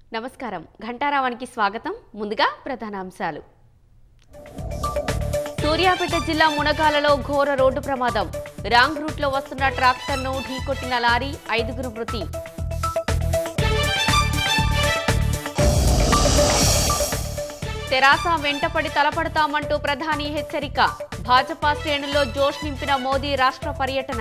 నమస్కారం ఘంటారావానికి స్వాగతం ముందుగా ప్రధానాంశాలు సూర్యాపేట జిల్లా మునగాలలో ఘోర రోడ్డు ప్రమాదం రాంగ్ రూట్లో వస్తున్న ట్రాక్టర్ను ఢీకొట్టిన లారీ ఐదుగురు మృతి తెరాస వెంటపడి తలపడతామంటూ ప్రధాని హెచ్చరిక భాజపా శ్రేణుల్లో జోష్ నింపిన మోదీ రాష్ట్ర పర్యటన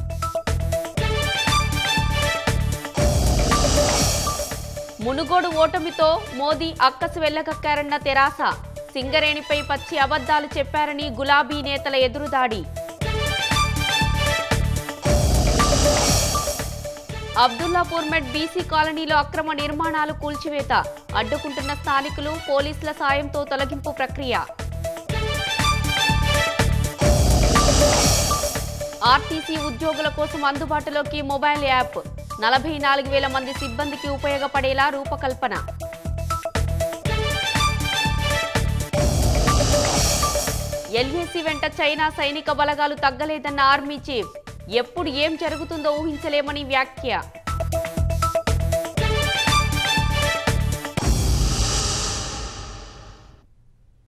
మునుగోడు ఓటమితో మోదీ అక్కసు వెళ్లగక్కారన్న తెరాస సింగరేణిపై పచ్చి అబద్ధాలు చెప్పారని గులాబీ నేతల ఎదురుదాడి అబ్దుల్లాపూర్ మెట్ బీసీ కాలనీలో అక్రమ నిర్మాణాలు కూల్చివేత అడ్డుకుంటున్న స్థానికులు పోలీసుల సాయంతో తొలగింపు ప్రక్రియ ఆర్టీసీ ఉద్యోగుల కోసం అందుబాటులోకి మొబైల్ యాప్ నలభై నాలుగు వేల మంది సిబ్బందికి ఉపయోగపడేలా రూపకల్పన ఎల్ఏసీ వెంట చైనా సైనిక బలగాలు తగ్గలేదన్న ఆర్మీ చీఫ్ ఎప్పుడు ఏం జరుగుతుందో ఊహించలేమని వ్యాఖ్య